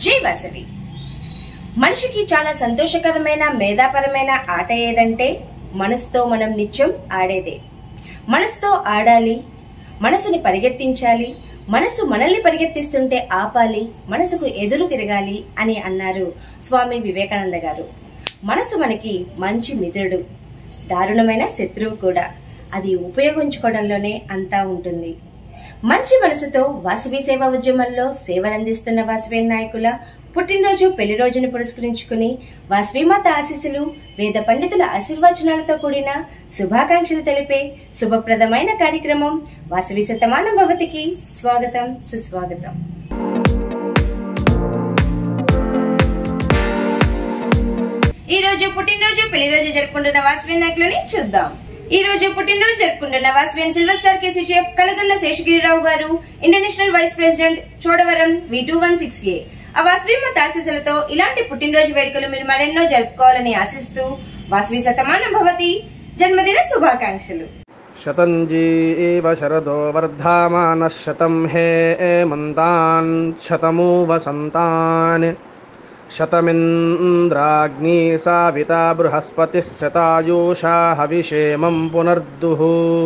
జై వాసవి మనిషికి చాలా సంతోషకరమైన మేధాపరమైన ఆట ఏదంటే మనసుతో మనం నిత్యం ఆడేదే మనసుతో ఆడాలి మనసుని పరిగెత్తించాలి మనసు మనల్ని పరిగెత్తిస్తుంటే ఆపాలి మనసుకు ఎదురు తిరగాలి అని అన్నారు స్వామి వివేకానంద గారు మనసు మనకి మంచి మిత్రుడు దారుణమైన శత్రువు కూడా అది ఉపయోగించుకోవడంలోనే అంతా ఉంటుంది మంచి మనసుతో వాసవి సేవా ఉద్యమంలో సేవలందిస్తున్న వాసవి నాయకుల పుట్టినరోజు పెళ్లి రోజును పురస్కరించుకుని వాసవిమాత ఆశీస్సులు వేద పండితుల ఆశీర్వచనాలతో కూడిన శుభాకాంక్షలు తెలిపే శుభప్రదమైన కార్యక్రమం వాసవి శతమాన భవతికి స్వాగతం సుస్వాగతం ఈ రోజు పుట్టినరోజు పెళ్లి రోజు జరుపుకుంటున్న వాసవి నాయకులని చూద్దాం ఈ రోజు పుట్టినరోజు జరుపుకుంటున్న Vasavian silver star KC chef Kalagalla Seshagirirao garu international vice president Chodavaram V two one six A ఆ వాసవి మత ఆశీస్సులతో ఇలాంటి పుట్టినరోజు వేడుకలు మీరు మరెన్నో జరుపుకోవాలని ఆశిస్తూ వాసవి శతమానం భవతి జన్మదిన శుభాకాంక్షలు शतञ्जीव शरदो वर्धामानः शतं हे मन्तान् शतमु वसन्तान् शतमिन्द्राग्नी साविता बृहस्पतिः शतायुषा हविषेमं पुनर्दुः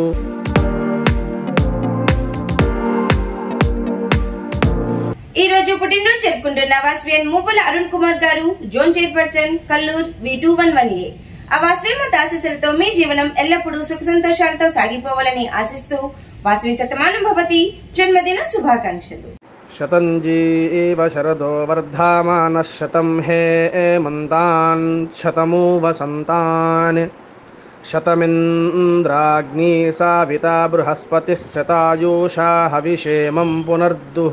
ఈ రోజు పుట్టినరోజు జరుపుకుంటున్న వాస్వియన్ మువ్వల Arun Kumar garu zone chairperson Kallur V two one one A ఆ వాస్వి మత ఆశీస్సులతో మీ జీవనం ఎల్లప్పుడూ సుఖ సంతోషాలతో సాగిపోవాలని ఆశిస్తూ వాస్వి శతమానం భవతి జన్మదిన శుభాకాంక్షలు शतञ्जीव शरदो वर्धामानः शतं हे मन्तान् शतमु वसन्तान् शतमिन्द्राग्नी साविता बृहस्पतिः शतायुषा हविषेमं पुनर्दुः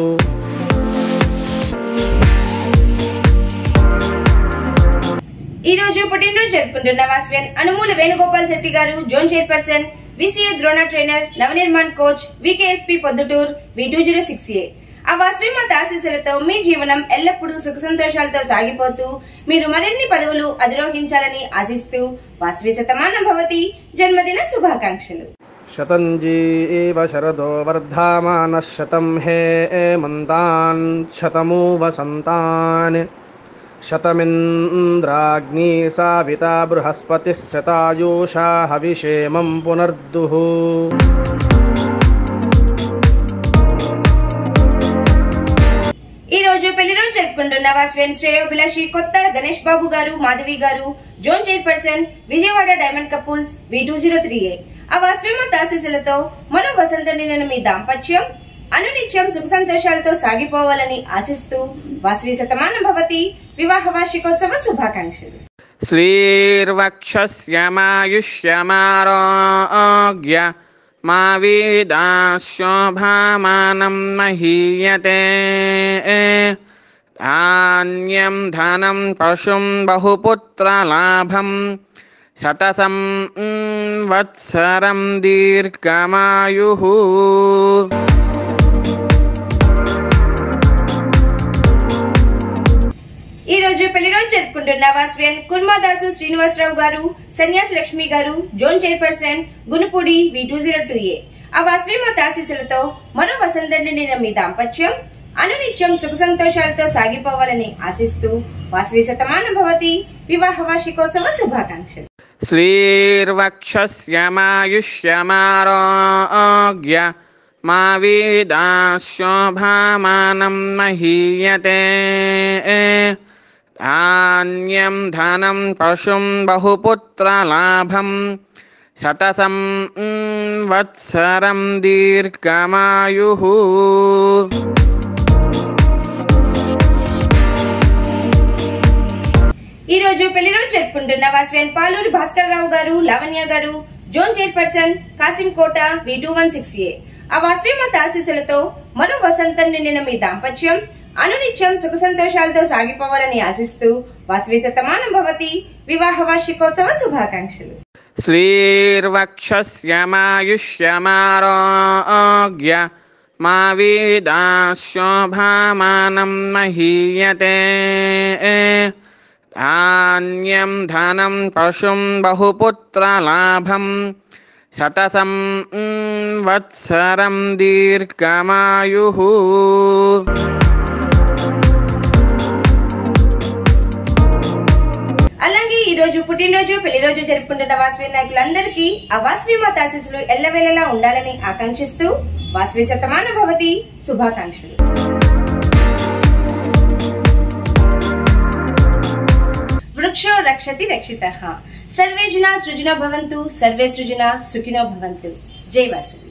ఈ రోజు పుట్టినరోజు జరుపుకుంటున్న వాస్వియన్ అనుమూల Venugopal Shetty garu zone chairperson VCA Drona trainer Navnirman coach VKSP Proddatur V two zero six A ఆ వాస్వి మత ఆశీస్సులతో మీ జీవనం ఎల్లప్పుడూ సుఖ సంతోషాలతో సాగిపోతూ మీరు మరిన్ని పదవులు అధిరోహించాలని ఆశిస్తూ వాస్వి శతమానం భవతి జన్మదిన శుభాకాంక్షలు शतञ्जीव शरदो वर्धामानः शतं हे मन्तान् शतमु वसन्तान् शतमिन्द्राग्नी साविता बृहस्पतिः शतायुषा हविषेमं पुनर्दुः ఈ రోజు పెళ్లి రోజు జరుపుకుంటున్న వాస్వేన్ శ్రేయోభిలాషి కొత్త గణేష్ బాబు garu Madhavi garu zone chairperson Vijayawada diamond couples V two zero three A ఆ వాస్వేమత ఆశీస్సులతో మరో వసంత నిండిన మీ దాంపత్యం అనునిత్యం సుఖ సంతోషాలతో సాగిపోవాలని ఆశిస్తూ వాసవి శతమాన భవతి వివాహ వార్షికోత్సవ శుభాకాంక్షలు श्रीर्वक्षस्यमायुष्यमारोग्य मा वेदाशोभामानं महीयते धान्यं धनं पशुं बहुपुत्रलाभं शतसं वत्सरं दीर्घमायुः ఈ రోజు పెళ్లి రోజు జరుపుకుంటున్న వాస్వేన్ కుర్మాదాసు శ్రీనివాసరావు గారు Sanyasi Lakshmi garu zone chairperson Gunupudi V two zero two A ఆ వాస్వి మత ఆశీస్సులతో మరో వసంత నిండిన మీ దాంపత్యం అనునిత్యం సుఖ సంతోషాలతో సాగిపోవాలని ఆశిస్తూ వాస్వి శతమాన భవతి వివాహ వార్షికోత్సవ శుభాకాంక్షలు श्रीर्वक्षस्यमायुष्यमारोग्य मा वेदाशोभामानं महीयते धान्यं धनं पशुं बहुपुत्रलाभं शतसं वत्सरं दीर्घमायुः ఈ రోజు పెళ్లి రోజు జరుపుకుంటున్న వాస్వేన్ పాలూరు భాస్కర్ రావు garu Lavanya garu zone chairperson Kasim Kota V two one six A ఆ వాస్వి మత ఆశీస్సులతో మరో వసంతం నిండిన మీ దాంపత్యం అనునిత్యం సుఖ సంతోషాలతో సాగిపోవాలని ఆశిస్తూ వాస్వి శతమానం భవతి వివాహ వార్షికోత్సవ శుభాకాంక్షలు श्रीर्वक्षस्यमायुष्यमारोग्य मा वेदाशोभामानं महीयते धान्यं धनं पशुं बहुपुत्रलाभं शतसं वत्सरं दीर्घमायुः ఈ రోజు పుట్టినరోజు పెళ్లి రోజు జరుపుకుంటున్న వాసవి నాయకులందరికీ ఆ వాసవి మాత ఆశీస్సులు ఎల్లవేళలా ఉండాలని ఆకాంక్షిస్తూ వాసవి శతమాన భవతి శుభాకాంక్షలు వృక్షో రక్షతి రక్షిత సర్వే జనా సృజన భవంతు సర్వే సృజన సుఖినో భవంతు జై వాసవి